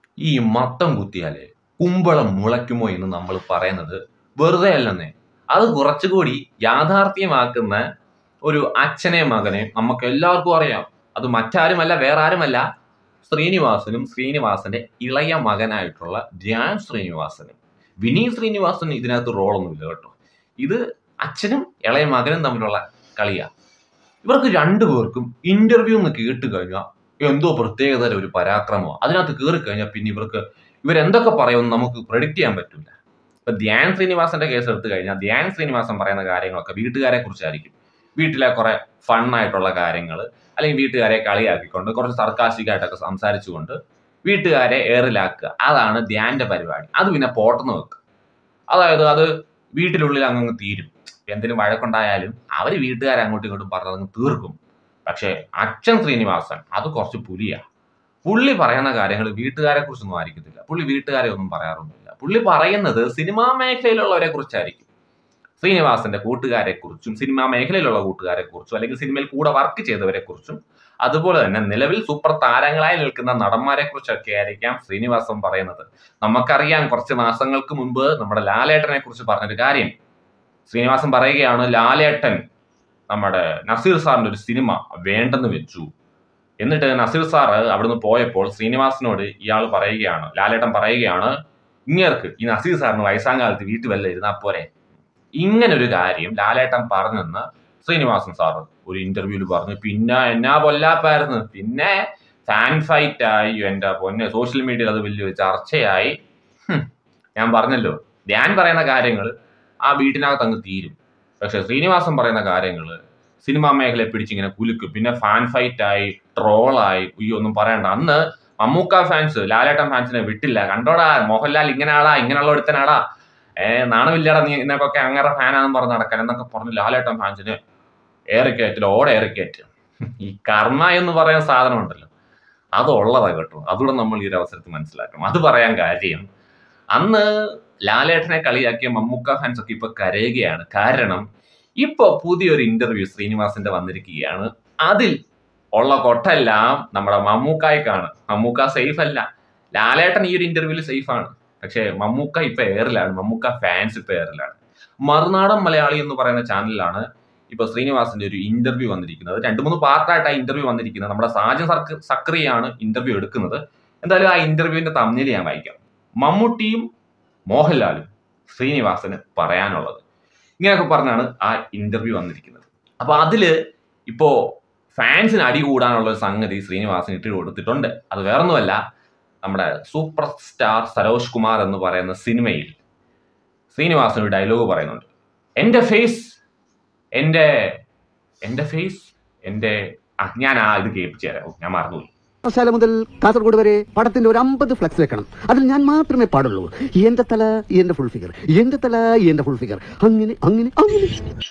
ഈ മത്തം കുത്തിയാലേ കുമ്പളം മുളയ്ക്കുമോ എന്ന് നമ്മൾ പറയുന്നത് വെറുതെ അല്ലെന്നേ അത് കുറച്ചുകൂടി യാഥാർത്ഥ്യമാക്കുന്ന ഒരു അച്ഛനെയും മകനെയും നമുക്ക് എല്ലാവർക്കും അറിയാം അത് മറ്റാരുമല്ല വേറെ ആരുമല്ല ശ്രീനിവാസനും ശ്രീനിവാസന്റെ ഇളയ മകനായിട്ടുള്ള ധ്യാൻ ശ്രീനിവാസനും വിനീത് ശ്രീനിവാസൻ ഇതിനകത്ത് റോളൊന്നുമില്ല കേട്ടോ ഇത് അച്ഛനും ഇളയ മകനും തമ്മിലുള്ള കളിയാ ഇവർക്ക് രണ്ടുപേർക്കും ഇന്റർവ്യൂ എന്ന് കേട്ട് കഴിഞ്ഞാൽ എന്തോ പ്രത്യേകതര ഒരു പരാക്രമമോ അതിനകത്ത് കയറി കഴിഞ്ഞാൽ പിന്നെ ഇവർക്ക് ഇവരെന്തൊക്കെ പറയുമെന്ന് നമുക്ക് പ്രഡിക്റ്റ് ചെയ്യാൻ പറ്റില്ല ഇപ്പൊ ധ്യാൻ ശ്രീനിവാസന്റെ കേസ് എടുത്തു കഴിഞ്ഞാൽ ധ്യാൻ ശ്രീനിവാസൻ പറയുന്ന കാര്യങ്ങളൊക്കെ വീട്ടുകാരെ കുറിച്ചായിരിക്കും വീട്ടിലെ കുറെ ഫണ്ണായിട്ടുള്ള കാര്യങ്ങൾ അല്ലെങ്കിൽ വീട്ടുകാരെ കളിയാക്കിക്കൊണ്ട് കുറച്ച് സർക്കാസ്റ്റിക് ആയിട്ടൊക്കെ സംസാരിച്ചുകൊണ്ട് വീട്ടുകാരെ ഏറിലാക്കുക അതാണ് ധ്യാന്റെ പരിപാടി അത് പിന്നെ പോട്ടെന്ന് വെക്കുക അതായത് അത് വീട്ടിനുള്ളിൽ അങ്ങ് തീരും എന്തിനും വഴക്കുണ്ടായാലും അവർ വീട്ടുകാരെ അങ്ങോട്ടും ഇങ്ങോട്ടും പറഞ്ഞതങ്ങ് തീർക്കും പക്ഷേ അച്ഛൻ ശ്രീനിവാസൻ അത് കുറച്ച് പുലിയാ പുള്ളി പറയുന്ന കാര്യങ്ങൾ വീട്ടുകാരെ കുറിച്ചൊന്നും ആയിരിക്കത്തില്ല പുള്ളി വീട്ടുകാരെ ഒന്നും പറയാറൊന്നുമില്ല പുള്ളി പറയുന്നത് സിനിമാ മേഖലയിലുള്ളവരെ കുറിച്ചായിരിക്കും ശ്രീനിവാസന്റെ കൂട്ടുകാരെ കുറിച്ചും സിനിമാ മേഖലയിലുള്ള കൂട്ടുകാരെ കുറിച്ചും അല്ലെങ്കിൽ സിനിമയിൽ കൂടെ വർക്ക് ചെയ്തവരെ കുറിച്ചും അതുപോലെ തന്നെ നിലവിൽ സൂപ്പർ താരങ്ങളായി നിൽക്കുന്ന നടന്മാരെ കുറിച്ചൊക്കെ ആയിരിക്കാം ശ്രീനിവാസൻ പറയുന്നത് നമുക്കറിയാം കുറച്ച് മാസങ്ങൾക്ക് മുൻപ് നമ്മുടെ ലാലേട്ടനെ കുറിച്ച് പറഞ്ഞൊരു കാര്യം ശ്രീനിവാസൻ പറയുകയാണ് ലാലേട്ടൻ നമ്മുടെ നസീർ സാറിന്റെ ഒരു സിനിമ വേണ്ടെന്ന് വെച്ചു എന്നിട്ട് നസീർ സാർ അവിടുന്ന് പോയപ്പോൾ ശ്രീനിവാസനോട് ഇയാൾ പറയുകയാണ് ലാലേട്ടൻ പറയുകയാണ് ഇങ്ങേർക്ക് ഈ നസീർ സാറിന് വയസ്സാം കാലത്ത് വീട്ടിൽ വല്ല ഇരുന്നാ പോരെ ഇങ്ങനെ ഒരു കാര്യം ലാലേട്ടൻ പറഞ്ഞെന്ന് ശ്രീനിവാസൻ സാർ ഒരു ഇന്റർവ്യൂവിൽ പറഞ്ഞു പിന്നെ എന്നാ പൊല്ലാപ്പായിരുന്നു പിന്നെ ഫാൻ ഫൈറ്റ് ആയി എന്റെ പൊന്നെ സോഷ്യൽ മീഡിയയിൽ അത് വലിയൊരു ചർച്ചയായി ഹും, ഞാൻ പറഞ്ഞല്ലോ ധ്യാൻ പറയുന്ന കാര്യങ്ങൾ ആ വീട്ടിനകത്ത് അങ്ങ് തീരും പക്ഷെ ശ്രീനിവാസൻ പറയുന്ന കാര്യങ്ങൾ സിനിമാ മേഖലയെ പിടിച്ചിങ്ങനെ കുലുക്കും പിന്നെ ഫാൻ ഫൈറ്റ് ആയി ട്രോളായി ഉയ്യോ ഒന്നും പറയണ്ട അന്ന് മമ്മൂക്ക ഫാൻസ് ലാലേട്ടൻ ഫാൻസിനെ വിട്ടില്ല കണ്ടോടാ മോഹൻലാൽ ഇങ്ങനെ ആളാ ഇങ്ങനെയുള്ള ഒരുത്തനാടാ ഏ നാണമില്ലടാ നീ നിനക്കൊക്കെ അങ്ങനെ ഫാനാണെന്ന് പറഞ്ഞ് നടക്കാൻ എന്നൊക്കെ പറഞ്ഞ് ലാലേട്ടൻ ഫാൻസിന് ഏറിക്കയറ്റില്ല ഓടെ ഏറിക്കയറ്റ് ഈ കർമ്മ എന്ന് പറയുന്ന സാധനം ഉണ്ടല്ലോ അതുള്ളതാ കേട്ടോ അതുകൂടെ നമ്മൾ ഈ ഒരു അവസരത്തിൽ മനസ്സിലാക്കണം അത് പറയാൻ കാര്യം അന്ന് ലാലേട്ടനെ കളിയാക്കിയ മമ്മൂക്ക ഫാൻസ് ഒക്കെ ഇപ്പൊ കരയുകയാണ് കാരണം ഇപ്പൊ പുതിയൊരു ഇന്റർവ്യൂ ശ്രീനിവാസന്റെ വന്നിരിക്കുകയാണ് അതിൽ ഉള്ള കൊട്ടെല്ലാം നമ്മുടെ മമ്മൂക്കായ്ക്കാണ് മമ്മൂക്ക സേഫ് അല്ല ലാലേട്ടൻ ഈ ഒരു ഇന്റർവ്യൂവിൽ സേഫ് ആണ് പക്ഷേ മമ്മൂക്ക ഇപ്പൊ എയറിലാണ് മമ്മൂക്ക ഫാൻസ് ഇപ്പൊ എയറിലാണ് മറുനാടൻ മലയാളി എന്ന് പറയുന്ന ചാനലിലാണ് ഇപ്പൊ ശ്രീനിവാസിന്റെ ഒരു ഇന്റർവ്യൂ വന്നിരിക്കുന്നത് രണ്ട് മൂന്ന് പാർട്ടായിട്ടാണ് ഇന്റർവ്യൂ വന്നിരിക്കുന്നത് നമ്മുടെ സാജൻ സർക്ക് സക്രിയാണ് ഇന്റർവ്യൂ എടുക്കുന്നത് എന്തായാലും ആ ഇന്റർവ്യൂവിന്റെ തമ്മിൽ ഞാൻ വായിക്കാം മമ്മൂട്ടിയും മോഹൻലാലും ശ്രീനിവാസന് പറയാനുള്ളത് ഇങ്ങനെയൊക്കെ പറഞ്ഞാണ് ആ ഇന്റർവ്യൂ വന്നിരിക്കുന്നത് അപ്പൊ അതില് ഇപ്പോ ഫാൻസിന് അടി കൂടാനുള്ള ഒരു സംഗതി ശ്രീനിവാസൻ ഇട്ട് കൊടുത്തിട്ടുണ്ട് അത് വേറൊന്നുമല്ല നമ്മുടെ സൂപ്പർ സ്റ്റാർ സരോജ് കുമാർ എന്ന് പറയുന്ന സിനിമയിൽ ശ്രീനിവാസൻ ഒരു ഡയലോഗ് പറയുന്നുണ്ട് എൻ്റെ ഫേസ് എൻ്റെ എൻ്റെ ഫേസ് എൻ്റെ ആ ഞാൻ ആ ഇത് കേൾപ്പിച്ചു തരാം ഓ, ഞാൻ മറന്നുപോയി പാറശാല മുതൽ കാസർഗോഡ് വരെ പടത്തിന്റെ ഒരു അമ്പത് ഫ്ലക്സ് വെക്കണം അതിൽ ഞാൻ മാത്രമേ പാടുള്ളൂ എന്റെ തല എന്റെ ഫുൾ ഫിഗർ എന്റെ തല എന്റെ ഫുൾ ഫിഗർ അങ്ങനെ അങ്ങനെ അങ്ങനെ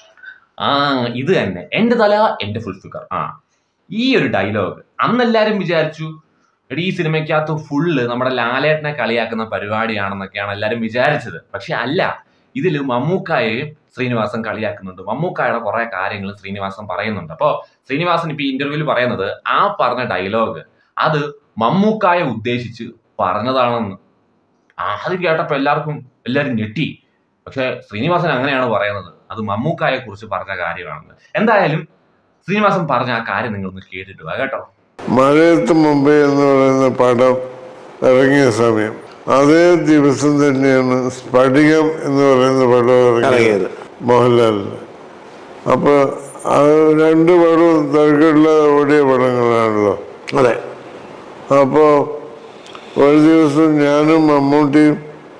ആ ഇത് തന്നെ എൻ്റെ തല എൻ്റെ ഫുൾ ഫിഗർ ആ ഈ ഒരു ഡയലോഗ് അന്ന് എല്ലാവരും വിചാരിച്ചു എടീ ഈ സിനിമയ്ക്കകത്ത് ഫുള്ള് നമ്മുടെ ലാലേട്ടനെ കളിയാക്കുന്ന പരിപാടിയാണെന്നൊക്കെയാണ് എല്ലാവരും വിചാരിച്ചത് പക്ഷെ അല്ല ഇതിൽ മമ്മൂക്കായെയും ശ്രീനിവാസൻ കളിയാക്കുന്നുണ്ട് മമ്മൂക്കായുടെ കുറെ കാര്യങ്ങൾ ശ്രീനിവാസൻ പറയുന്നുണ്ട് അപ്പോൾ ശ്രീനിവാസൻ ഇപ്പൊ ഈ ഇന്റർവ്യൂവിൽ പറയുന്നത് ആ പറഞ്ഞ ഡയലോഗ് അത് മമ്മൂക്കായെ ഉദ്ദേശിച്ച് പറഞ്ഞതാണെന്ന് ആദ്യം കേട്ടപ്പോൾ എല്ലാവർക്കും എല്ലാവരും ഞെട്ടി പക്ഷെ ശ്രീനിവാസൻ അങ്ങനെയാണ് പറയുന്നത് അത് മമ്മൂക്കായെ കുറിച്ച് പറഞ്ഞ കാര്യമാണെന്ന് എന്തായാലും ശ്രീനിവാസൻ പറഞ്ഞ ആ കാര്യം നിങ്ങളൊന്ന് കേട്ടിട്ട് വാ കേട്ടോ മഴയത്ത് മുമ്പേ എന്ന് പറയുന്ന പടം ഇറങ്ങിയ സമയം അതേ ദിവസം തന്നെയാണ് സ്ഫടികം എന്ന് പറയുന്ന പടം ഇറങ്ങിയത് മോഹൻലാലിന് അപ്പൊ അത് രണ്ട് പടവും തിരക്കുള്ള ഓടിയ പടങ്ങളാണല്ലോ അതെ അപ്പോ ഒരു ദിവസം ഞാനും മമ്മൂട്ടിയും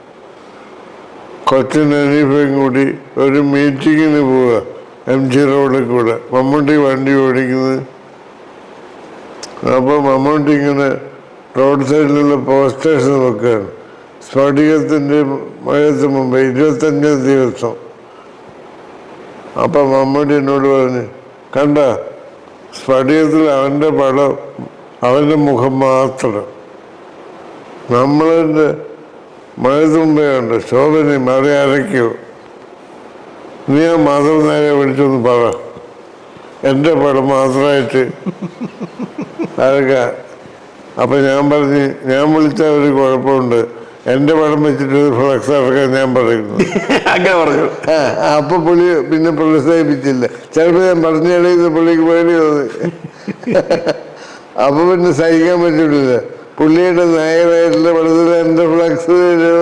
കൊച്ചിൻ അനീഫയും കൂടി ഒരു മീറ്റിങ്ങിന് പോവുക എം ജി റോഡിൽ കൂടെ മമ്മൂട്ടി വണ്ടി ഓടിക്കുന്നത് അപ്പോൾ മമ്മൂട്ടി ഇങ്ങനെ റോഡ് സൈഡിലുള്ള പോസ്റ്റേഴ്സ് വെക്കുകയാണ് സ്ഫടികത്തിൻ്റെ മഴയത്ത് മുമ്പ് ഇരുപത്തഞ്ചാം ദിവസം അപ്പം മമ്മൂട്ടി എന്നോട് പറഞ്ഞു കണ്ട സ്ഫടികത്തിൽ അവൻ്റെ പടം അവൻ്റെ മുഖം മാത്രം നമ്മളതിൻ്റെ മഴയത്ത് മുമ്പേ ഉണ്ട് ശോഭന മഴ അരയ്ക്കൂ നീ ആ മാധവ നേരെ വിളിച്ചൊന്ന് പറ എൻ്റെ പടം മാത്രമായിട്ട് അതൊക്കെ അപ്പൊ ഞാൻ പറഞ്ഞ് ഞാൻ വിളിച്ച ഒരു കുഴപ്പമുണ്ട് എന്റെ പടം വെച്ചിട്ട് ഫ്ലക്സ് ഇറക്കാൻ ഞാൻ പറയുന്നു അങ്ങനെ പറഞ്ഞു ആ, അപ്പൊ പുള്ളി പിന്നെ പ്രോത്സാഹിപ്പിച്ചില്ല ചിലപ്പോ ഞാൻ പറഞ്ഞ ഇടയിൽ പുള്ളിക്ക് പേടി തോന്നി അപ്പൊ പിന്നെ സഹിക്കാൻ പറ്റില്ല പുള്ളിയുടെ നായകനായിട്ടുള്ള പടത്തിൽ എന്റെ ഫ്ലക്സ്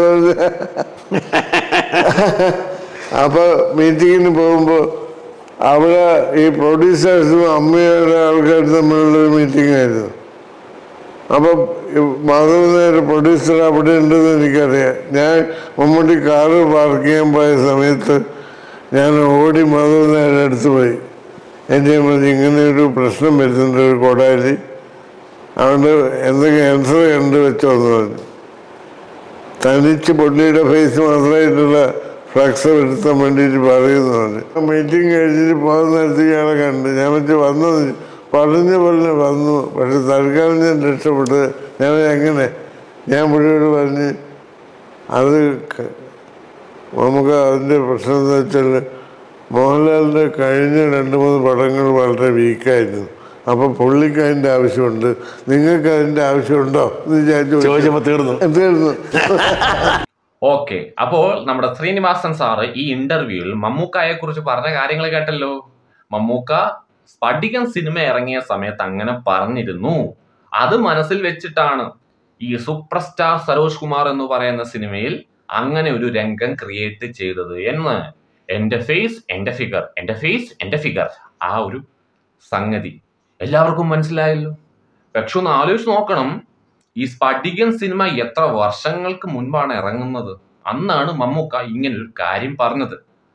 അപ്പൊ മീറ്റിങ്ങിന് പോകുമ്പോ അവിടെ ഈ പ്രൊഡ്യൂസേഴ്സും അമ്മയുടെ ആൾക്കാരും തമ്മിലുള്ള ഒരു മീറ്റിംഗ് ആയിരുന്നു അപ്പൊ മാധവൻ നായർ പ്രൊഡ്യൂസർ അവിടെ ഉണ്ടെന്ന് എനിക്കറിയാം ഞാൻ മമ്മൂട്ടി കാറ് പാർക്ക് ചെയ്യാൻ പോയ സമയത്ത് ഞാൻ ഓടി മാധവൻ നായരുടെ അടുത്ത് പോയി എൻ്റെ പറഞ്ഞു ഇങ്ങനെ ഒരു പ്രശ്നം വരുന്നുണ്ട് ഒരു കൊടാലി അതുകൊണ്ട് എന്തൊക്കെ ആൻസർ കണ്ട് വെച്ചോ എന്ന് പറഞ്ഞു തനിച്ച് പുള്ളിയുടെ ഫേസ് മാത്രമായിട്ടുള്ള ഫ്ലക്സ് എടുത്താൻ വേണ്ടിയിട്ട് പറയുന്നു പറഞ്ഞു മീറ്റിംഗ് കഴിഞ്ഞിട്ട് പോകുന്ന നേരത്ത് ഇയാളെ കണ്ട് ഞാൻ വെച്ച് വന്നത് പറഞ്ഞു പറഞ്ഞ് വന്നു പക്ഷെ തൽക്കാലം ഞാൻ രക്ഷപ്പെട്ട് ഞാൻ എങ്ങനെ ഞാൻ പുള്ളിയോട് പറഞ്ഞ് അത് ക- നമുക്ക് അതിൻ്റെ പ്രശ്നം എന്ന് വെച്ചാൽ മോഹൻലാലിൻ്റെ കഴിഞ്ഞ രണ്ട് മൂന്ന് പടങ്ങൾ വളരെ വീക്കായിരുന്നു അപ്പോൾ പുള്ളിക്ക് അതിൻ്റെ ആവശ്യമുണ്ട് നിങ്ങൾക്ക് അതിൻ്റെ ആവശ്യമുണ്ടോ എന്ന് ഞാൻ ചോദിച്ചു ചോദിച്ചപ്പോ തീർന്നു തീർന്നു ഓക്കെ അപ്പോൾ നമ്മുടെ ശ്രീനിവാസൻ സാറ് ഈ ഇന്റർവ്യൂവിൽ മമ്മൂക്കായെ കുറിച്ച് പറഞ്ഞ കാര്യങ്ങൾ കേട്ടല്ലോ മമ്മൂക്ക സ്പടികൻ സിനിമ ഇറങ്ങിയ സമയത്ത് അങ്ങനെ പറഞ്ഞിരുന്നു അത് മനസ്സിൽ വെച്ചിട്ടാണ് ഈ സൂപ്പർ സ്റ്റാർ സരോജ് കുമാർ എന്ന് പറയുന്ന സിനിമയിൽ അങ്ങനെ ഒരു രംഗം ക്രിയേറ്റ് ചെയ്തത് എന്ന് എന്റെ ഫേസ് എന്റെ ഫിഗർ എന്റെ ഫേസ് എന്റെ ഫിഗർ ആ ഒരു സംഗതി എല്ലാവർക്കും മനസ്സിലായല്ലോ പക്ഷെ ഒന്ന് ആലോചിച്ച് നോക്കണം ഈ സ്പടികൻ സിനിമ എത്ര വർഷങ്ങൾക്ക് മുൻപാണ് ഇറങ്ങുന്നത് അന്നാണ് മമ്മൂക്ക ഇങ്ങനെ ഒരു കാര്യം പറഞ്ഞത്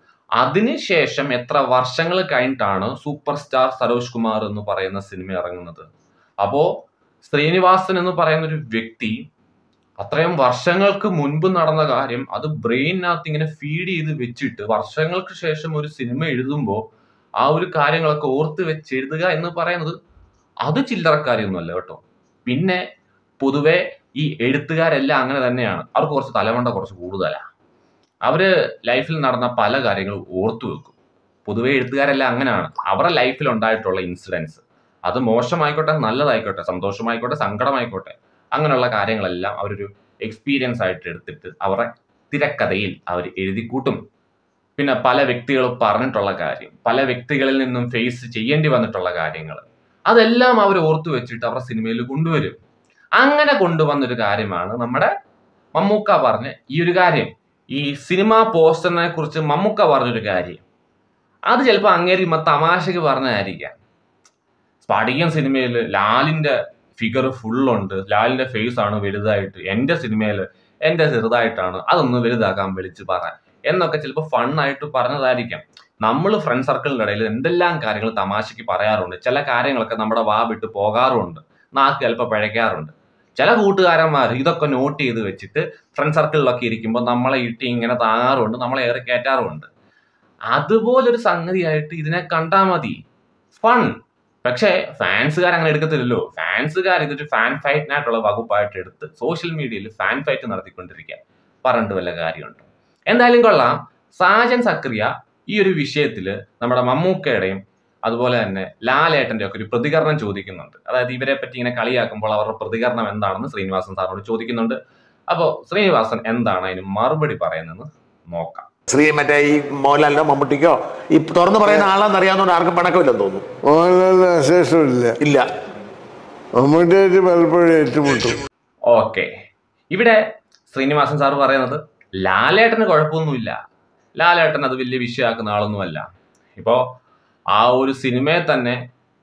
അതിനുശേഷം എത്ര വർഷങ്ങൾ കഴിഞ്ഞിട്ടാണ് സൂപ്പർ സ്റ്റാർ സരോജ് കുമാർ എന്ന് പറയുന്ന സിനിമ ഇറങ്ങുന്നത് അപ്പോ ശ്രീനിവാസൻ എന്ന് പറയുന്ന ഒരു വ്യക്തി അത്രയും വർഷങ്ങൾക്ക് മുൻപ് നടന്ന കാര്യം അത് ബ്രെയിനകത്ത് ഇങ്ങനെ ഫീഡ് ചെയ്ത് വെച്ചിട്ട് വർഷങ്ങൾക്ക് ശേഷം ഒരു സിനിമ എഴുതുമ്പോൾ ആ ഒരു കാര്യങ്ങളൊക്കെ ഓർത്ത് വെച്ച് എഴുതുക എന്ന് പറയുന്നത് അത് ചില്ലറ കാര്യമൊന്നുമല്ല കേട്ടോ പിന്നെ പൊതുവെ ഈ എഴുത്തുകാരെല്ലാം അങ്ങനെ തന്നെയാണ് അവർക്ക് കുറച്ച് തലമണ്ട കുറച്ച് കൂടുതലാണ് അവര് ലൈഫിൽ നടന്ന പല കാര്യങ്ങളും ഓർത്തു വെക്കും പൊതുവെ എഴുത്തുകാരെല്ലാം അങ്ങനെയാണ് അവരുടെ ലൈഫിൽ ഉണ്ടായിട്ടുള്ള ഇൻസിഡൻസ് അത് മോശമായിക്കോട്ടെ നല്ലതായിക്കോട്ടെ സന്തോഷമായിക്കോട്ടെ സങ്കടമായിക്കോട്ടെ അങ്ങനെയുള്ള കാര്യങ്ങളെല്ലാം അവരൊരു എക്സ്പീരിയൻസ് ആയിട്ട് എടുത്തിട്ട് അവരുടെ തിരക്കഥയിൽ അവർ എഴുതി കൂട്ടും പിന്നെ പല വ്യക്തികൾ പറഞ്ഞിട്ടുള്ള കാര്യം പല വ്യക്തികളിൽ നിന്നും ഫേസ് ചെയ്യേണ്ടി വന്നിട്ടുള്ള കാര്യങ്ങൾ അതെല്ലാം അവർ ഓർത്തു വെച്ചിട്ട് അവരുടെ സിനിമയിൽ കൊണ്ടുവരും അങ്ങനെ കൊണ്ടുവന്നൊരു കാര്യമാണ് നമ്മുടെ മമ്മൂക്ക പറഞ്ഞ ഈ ഒരു കാര്യം ഈ സിനിമാ പോസ്റ്ററിനെ കുറിച്ച് മമ്മൂക്ക പറഞ്ഞൊരു കാര്യം അത് ചിലപ്പോൾ അങ്ങേരി മ തമാശക്ക് പറഞ്ഞതായിരിക്കാം സ്പടികൻ സിനിമയിൽ ലാലിന്റെ ഫിഗർ ഫുള്ളുണ്ട് ലാലിന്റെ ഫേസ് ആണ് വലുതായിട്ട് എന്റെ സിനിമയിൽ എന്റെ ചെറുതായിട്ടാണ് അതൊന്ന് വലുതാക്കാൻ വിളിച്ച് പറ എന്നൊക്കെ ചിലപ്പോൾ ഫണ്ണായിട്ട് പറഞ്ഞതായിരിക്കാം നമ്മൾ ഫ്രണ്ട് സർക്കിളിന്റെ ഇടയിൽ എന്തെല്ലാം കാര്യങ്ങൾ തമാശയ്ക്ക് പറയാറുണ്ട് ചില കാര്യങ്ങളൊക്കെ നമ്മുടെ വാ വിട്ട് പോകാറുണ്ട് നാക്ക് ചിലപ്പോൾ പിഴയ്ക്കാറുണ്ട് ചില കൂട്ടുകാരന്മാർ ഇതൊക്കെ നോട്ട് ചെയ്ത് വെച്ചിട്ട് ഫ്രണ്ട് സർക്കിളിലൊക്കെ ഇരിക്കുമ്പോൾ നമ്മളെ ഇട്ടി ഇങ്ങനെ താങ്ങാറുണ്ട് നമ്മളെ ഏറി കയറ്റാറുമുണ്ട് അതുപോലൊരു സംഗതിയായിട്ട് ഇതിനെ കണ്ടാ മതി ഫൺ പക്ഷേ ഫാൻസുകാർ അങ്ങനെ എടുക്കത്തില്ലല്ലോ ഫാൻസുകാർ ഇതൊരു ഫാൻ ഫൈറ്റിനായിട്ടുള്ള വകുപ്പായിട്ട് എടുത്ത് സോഷ്യൽ മീഡിയയിൽ ഫാൻ ഫൈറ്റ് നടത്തിക്കൊണ്ടിരിക്കുക പറഞ്ഞിട്ട് വല്ല കാര്യമുണ്ട് എന്തായാലും കൊള്ളാം സാജൻ സക്രിയ ഈ ഒരു വിഷയത്തിൽ നമ്മുടെ മമ്മൂക്കയുടെയും അതുപോലെ തന്നെ ലാലേട്ടന്റെ ഒക്കെ ഒരു പ്രതികരണം ചോദിക്കുന്നുണ്ട് അതായത് ഇവരെ പറ്റി ഇങ്ങനെ കളിയാക്കുമ്പോൾ അവരുടെ പ്രതികരണം എന്താണെന്ന് ശ്രീനിവാസൻ സാറിനോട് ചോദിക്കുന്നുണ്ട് അപ്പോൾ ശ്രീനിവാസൻ എന്താണ് അതിന് മറുപടി പറയുന്നതെന്ന് നോക്കാം ശ്രീ മറ്റേ ഈ മോഹൻലാലിനോ മമ്മൂട്ടിക്കോ ഈ തുറന്നു പറയുന്ന ആളാന്ന് അറിയാവുന്നതുകൊണ്ട് ആർക്കും പണക്കമില്ലെന്ന് തോന്നുന്നു മോഹൻലാലിന് അശേഷമില്ല ഇല്ല മമ്മൂട്ടിയായിട്ട് പലപ്പോഴും ഏറ്റുമുട്ടും ഓക്കെ ഇവിടെ ശ്രീനിവാസൻ സാർ പറയുന്നത് ലാലേട്ടന് കുഴപ്പമൊന്നുമില്ല ലാലേട്ടൻ അത് വലിയ വിഷയമാക്കുന്ന ആളൊന്നുമല്ല ഇപ്പോൾ ആ ഒരു സിനിമയെ തന്നെ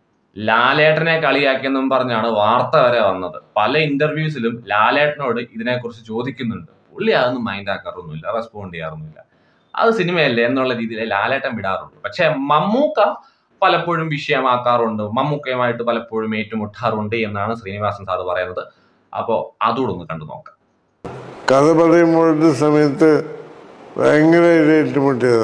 ലാലേട്ടനെ കളിയാക്കിയെന്നും പറഞ്ഞാണ് വാർത്ത വരെ വന്നത് പല ഇന്റർവ്യൂസിലും ലാലേട്ടനോട് ഇതിനെക്കുറിച്ച് ചോദിക്കുന്നുണ്ട് പുള്ളി അതൊന്നും മൈൻഡ് ആക്കാറൊന്നുമില്ല റെസ്പോണ്ട് ചെയ്യാറൊന്നുമില്ല അത് സിനിമയല്ലേ എന്നുള്ള രീതിയിൽ ലാലേട്ടൻ വിടാറുള്ളൂ പക്ഷെ മമ്മൂക്ക പലപ്പോഴും വിഷയമാക്കാറുണ്ട് മമ്മൂക്കയുമായിട്ട് പലപ്പോഴും ഏറ്റുമുട്ടാറുണ്ട് എന്നാണ് ശ്രീനിവാസൻ സാർ പറയുന്നത് അപ്പോൾ അതുകൂടെ ഒന്ന് കണ്ടു നോക്കാം കഥ പറയുമ്പോഴത്തെ സമയത്ത് ഭയങ്കരമായിട്ട് ഏറ്റുമുട്ടിയതാ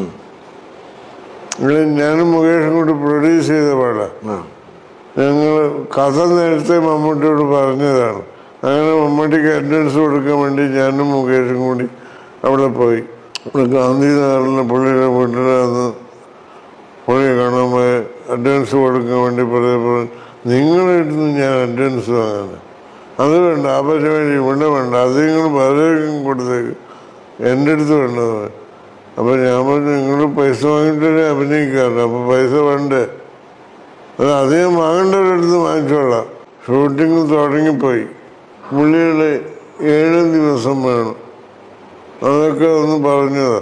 ഇവിടെ ഞാനും മുകേഷും കൂടി പ്രൊഡ്യൂസ് ചെയ്ത പാടാ ആ. ഞങ്ങൾ കഥ നേരത്തെ മമ്മൂട്ടിയോട് പറഞ്ഞതാണ് അങ്ങനെ മമ്മൂട്ടിക്ക് അഡ്വാൻസ് കൊടുക്കാൻ വേണ്ടി ഞാനും മുകേഷും കൂടി അവിടെ പോയി ഇവിടെ ഗാന്ധി നഗറിലെ പുള്ളിയുടെ വീട്ടിലാണ് പുള്ളിയെ കാണാൻ പോയി അഡ്വാൻസ് കൊടുക്കാൻ വേണ്ടി പറഞ്ഞപ്പോൾ നിങ്ങളുടെ അടുത്ത് നിന്ന് ഞാൻ അഡ്വാൻസ് വാങ്ങാൻ അത് വേണ്ട ആ പരിപാടി ഇവിടെ വേണ്ട അത് നിങ്ങൾ പലർക്കും കൊടുത്തേക്ക് എൻ്റെ അടുത്ത് വേണ്ടത് അപ്പം ഞാൻ പറഞ്ഞു നിങ്ങൾ പൈസ വാങ്ങിയിട്ടേ അഭിനയിക്കാറുണ്ട് അപ്പം പൈസ വേണ്ടേ അത് അധികം വാങ്ങേണ്ടവരടുത്ത് വാങ്ങിച്ചോളാം ഷൂട്ടിങ് തുടങ്ങിപ്പോയി പുള്ളിയുടെ ഏഴ് ദിവസം വേണം അതൊക്കെ ഒന്ന് പറഞ്ഞതാ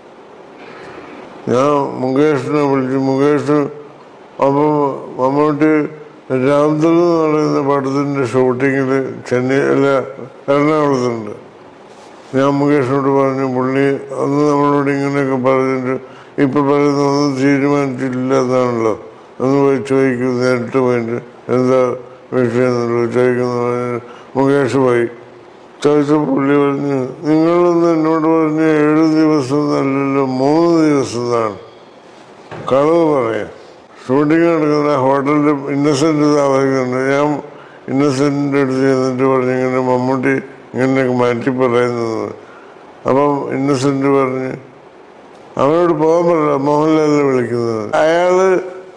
ഞാൻ മുകേഷിനെ വിളിച്ചു മുകേഷ് അപ്പോൾ മമ്മൂട്ടി രാമദൽ എന്ന് പറയുന്ന പടത്തിൻ്റെ ഷൂട്ടിങ്ങിൽ ചെന്നൈ അല്ല എറണാകുളത്തുണ്ട് ഞാൻ മുകേഷിനോട് പറഞ്ഞു പുള്ളി അന്ന് നമ്മളോട് ഇങ്ങനെയൊക്കെ പറഞ്ഞിട്ട് ഇപ്പം പറയുന്ന ഒന്നും തീരുമാനിച്ചില്ല എന്നാണല്ലോ ഒന്ന് പോയി ചോദിക്കും നേരിട്ട് പോയിട്ട് എന്താ വിഷയം എന്നുള്ളത് ചോദിക്കുന്നു പറഞ്ഞ് മുകേഷ് പോയി ചോദിച്ച പുള്ളി പറഞ്ഞു നിങ്ങളൊന്ന് എന്നോട് പറഞ്ഞ ഏഴ് ദിവസം നല്ലല്ലോ മൂന്ന് ദിവസം എന്നാണ് കളവ് പറയാം ഷൂട്ടിങ് നടക്കുന്ന ഹോട്ടലിൽ ഇന്നസെൻ്റ് താമസിക്കുന്നുണ്ട് ഞാൻ ഇന്നസെൻറ്റിൻ്റെ അടുത്ത് ചെന്നിട്ട് പറഞ്ഞു ഇങ്ങനെ മമ്മൂട്ടി ഇങ്ങനെയൊക്കെ മാറ്റി പറയുന്നത് അപ്പം ഇന്നസെൻ്റ് പറഞ്ഞ് അവനോട് പോകാൻ പറ്റില്ല മോഹൻലാലിനെ വിളിക്കുന്നത് അയാള്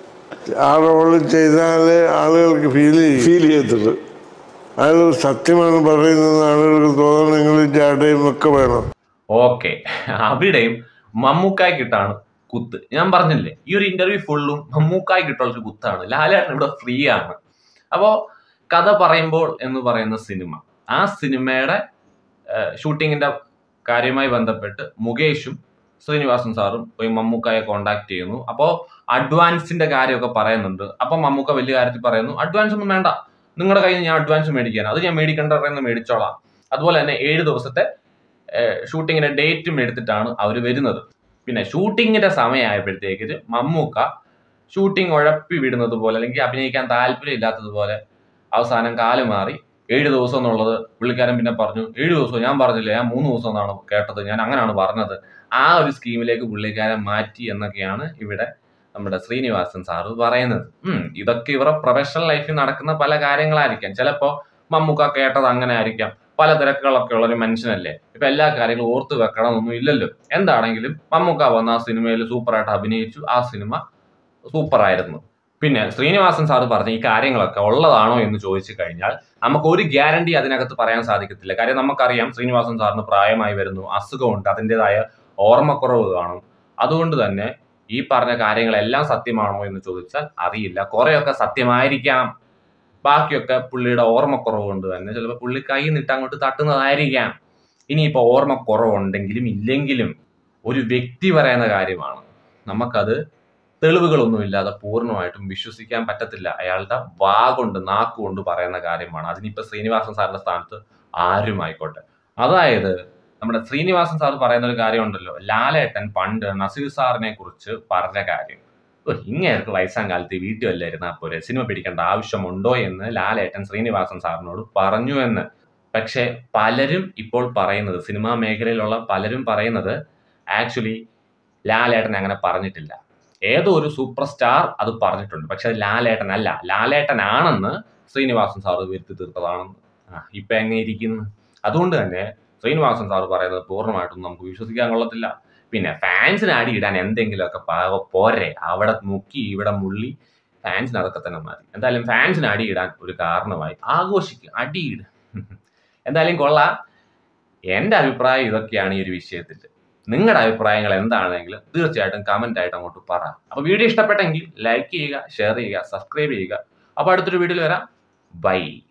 ആ റോള് ചെയ്താലേ ആളുകൾക്ക് ഫീൽ ചെയ്യും ഫീൽ ചെയ്തിട്ടുണ്ട് അയാൾ സത്യമാണ് പറയുന്നത് ആളുകൾക്ക് തോന്നണം നിങ്ങൾ ചാടയും ഒക്കെ വേണം ഓക്കെ അവിടെയും മമ്മൂക്കായ്ക്കിട്ടാണ് കുത്ത് ഞാൻ പറഞ്ഞില്ലേ ഈ ഒരു ഇന്റർവ്യൂ ഫുള്ളും മമ്മൂക്കായ്ക്കിട്ടുള്ള ഒരു കുത്താണ് ലാലേട്ടൻ ഇവിടെ ഫ്രീ ആണ് അപ്പോൾ കഥ പറയുമ്പോൾ എന്ന് പറയുന്ന സിനിമ ആ സിനിമയുടെ ഷൂട്ടിങ്ങിന്റെ കാര്യവുമായി ബന്ധപ്പെട്ട് മുകേഷും ശ്രീനിവാസൻ സാറും പോയി മമ്മൂക്കായെ കോണ്ടാക്ട് ചെയ്യുന്നു അപ്പോൾ അഡ്വാൻസിന്റെ കാര്യമൊക്കെ പറയുന്നുണ്ട് അപ്പം മമ്മൂക്ക വലിയ കാര്യത്തിൽ പറയുന്നു അഡ്വാൻസ് ഒന്നും വേണ്ട നിങ്ങളുടെ കയ്യിൽ നിന്ന് ഞാൻ അഡ്വാൻസ് മേടിക്കാൻ അത് ഞാൻ മേടിക്കേണ്ട എന്ന് മേടിച്ചോളാം അതുപോലെ തന്നെ ഏഴ് ദിവസത്തെ ഷൂട്ടിങ്ങിന്റെ ഡേറ്റും എടുത്തിട്ടാണ് അവർ വരുന്നത് പിന്നെ ഷൂട്ടിങ്ങിന്റെ സമയമായപ്പോഴത്തേക്ക് മമ്മൂക്ക ഷൂട്ടിംഗ് ഉഴപ്പി വിടുന്നത് പോലെ അല്ലെങ്കിൽ അഭിനയിക്കാൻ താല്പര്യം ഇല്ലാത്തതുപോലെ അവസാനം കാല് മാറി ഏഴ് ദിവസം എന്നുള്ളത് പുള്ളിക്കാരൻ പിന്നെ പറഞ്ഞു ഏഴ് ദിവസം ഞാൻ പറഞ്ഞില്ല ഞാൻ മൂന്ന് ദിവസം എന്നാണ് കേട്ടത് ഞാൻ അങ്ങനെയാണ് പറഞ്ഞത് ആ ഒരു സ്കീമിലേക്ക് പുള്ളിക്കാരൻ മാറ്റി എന്നൊക്കെയാണ് ഇവിടെ നമ്മുടെ ശ്രീനിവാസൻ സാറ് പറയുന്നത് ഉം, ഇതൊക്കെ ഇവരുടെ പ്രൊഫഷണൽ ലൈഫിൽ നടക്കുന്ന പല കാര്യങ്ങളായിരിക്കാം ചിലപ്പോ മമ്മൂക്ക കേട്ടത് അങ്ങനെ ആയിരിക്കാം പല തിരക്കുകളൊക്കെ ഉള്ള ഒരു മനുഷ്യനല്ലേ ഇപ്പൊ എല്ലാ കാര്യങ്ങളും ഓർത്ത് വെക്കണമെന്നൊന്നും ഇല്ലല്ലോ എന്താണെങ്കിലും മമ്മൂക്ക വന്ന ആ സിനിമയിൽ സൂപ്പറായിട്ട് അഭിനയിച്ചു ആ സിനിമ സൂപ്പറായിരുന്നു പിന്നെ ശ്രീനിവാസൻ സാറ് പറഞ്ഞ ഈ കാര്യങ്ങളൊക്കെ ഉള്ളതാണോ എന്ന് ചോദിച്ചു കഴിഞ്ഞാൽ നമുക്ക് ഒരു ഗ്യാരണ്ടി അതിനകത്ത് പറയാൻ സാധിക്കത്തില്ല കാര്യം നമുക്കറിയാം ശ്രീനിവാസൻ സാറിന് പ്രായമായി വരുന്നു അസുഖമുണ്ട് അതിൻ്റെതായ ഓർമ്മക്കുറവ് കാണും അതുകൊണ്ട് തന്നെ ഈ പറഞ്ഞ കാര്യങ്ങളെല്ലാം സത്യമാണോ എന്ന് ചോദിച്ചാൽ അറിയില്ല കുറെയൊക്കെ സത്യമായിരിക്കാം ബാക്കിയൊക്കെ പുള്ളിയുടെ ഓർമ്മക്കുറവ് കൊണ്ട് തന്നെ ചിലപ്പോൾ പുള്ളി കൈ നിട്ട് അങ്ങോട്ട് തട്ടുന്നതായിരിക്കാം ഇനിയിപ്പോൾ ഓർമ്മക്കുറവുണ്ടെങ്കിലും ഇല്ലെങ്കിലും ഒരു വ്യക്തി പറയുന്ന കാര്യമാണ് നമുക്കത് തെളിവുകളൊന്നുമില്ലാതെ പൂർണ്ണമായിട്ടും വിശ്വസിക്കാൻ പറ്റത്തില്ല അയാളുടെ വാ കൊണ്ട് നാക്കുകൊണ്ട് പറയുന്ന കാര്യമാണ് അതിനിപ്പോൾ ശ്രീനിവാസൻ സാറിന്റെ സ്ഥാനത്ത് ആരും ആയിക്കോട്ടെ അതായത് നമ്മുടെ ശ്രീനിവാസൻ സാർ പറയുന്ന ഒരു കാര്യമുണ്ടല്ലോ ലാലേട്ടൻ പണ്ട് നസീർ സാറിനെ കുറിച്ച് പറഞ്ഞ കാര്യം ഓ, ഇങ്ങേർക്ക് വയസ്സാം കാലത്ത് വീട്ടിൽ വല്ലായിരുന്നാ പോരെ സിനിമ പിടിക്കേണ്ട ആവശ്യമുണ്ടോ എന്ന് ലാലേട്ടൻ ശ്രീനിവാസൻ സാറിനോട് പറഞ്ഞു എന്ന് പക്ഷെ പലരും ഇപ്പോൾ പറയുന്നത് സിനിമാ മേഖലയിലുള്ള പലരും പറയുന്നത് ആക്ച്വലി ലാലേട്ടൻ അങ്ങനെ പറഞ്ഞിട്ടില്ല ഏതോ ഒരു സൂപ്പർ സ്റ്റാർ അത് പറഞ്ഞിട്ടുണ്ട് പക്ഷെ അത് ലാലേട്ടൻ അല്ല ലാലേട്ടനാണെന്ന് ശ്രീനിവാസൻ സാറ് വരുത്തി തീർത്തതാണെന്ന് ആ ഇപ്പൊ എങ്ങനെ ഇരിക്കുന്നു അതുകൊണ്ട് തന്നെ ശ്രീനിവാസൻ സാർ പറയുന്നത് പൂർണ്ണമായിട്ടും നമുക്ക് വിശ്വസിക്കാൻ കൊള്ളത്തില്ല പിന്നെ ഫാൻസിന് അടി ഇടാൻ എന്തെങ്കിലുമൊക്കെ പാ- പോരെ അവിടെ മുക്കി ഇവിടെ മുള്ളി ഫാൻസിന് അതൊക്കെ തന്നെ മതി എന്തായാലും ഫാൻസിന് അടി ഇടാൻ ഒരു കാരണമായി ആഘോഷിക്കുക അടിയിട് എന്തായാലും കൊള്ളാം എൻ്റെ അഭിപ്രായം ഇതൊക്കെയാണ് ഈ ഒരു വിഷയത്തിൽ നിങ്ങളുടെ അഭിപ്രായങ്ങൾ എന്താണെങ്കിലും തീർച്ചയായിട്ടും കമന്റ് ആയിട്ട് അങ്ങോട്ട് പറ അപ്പോൾ വീഡിയോ ഇഷ്ടപ്പെട്ടെങ്കിൽ ലൈക്ക് ചെയ്യുക ഷെയർ ചെയ്യുക സബ്സ്ക്രൈബ് ചെയ്യുക അപ്പോൾ അടുത്തൊരു വീഡിയോയിൽ വരാം ബൈ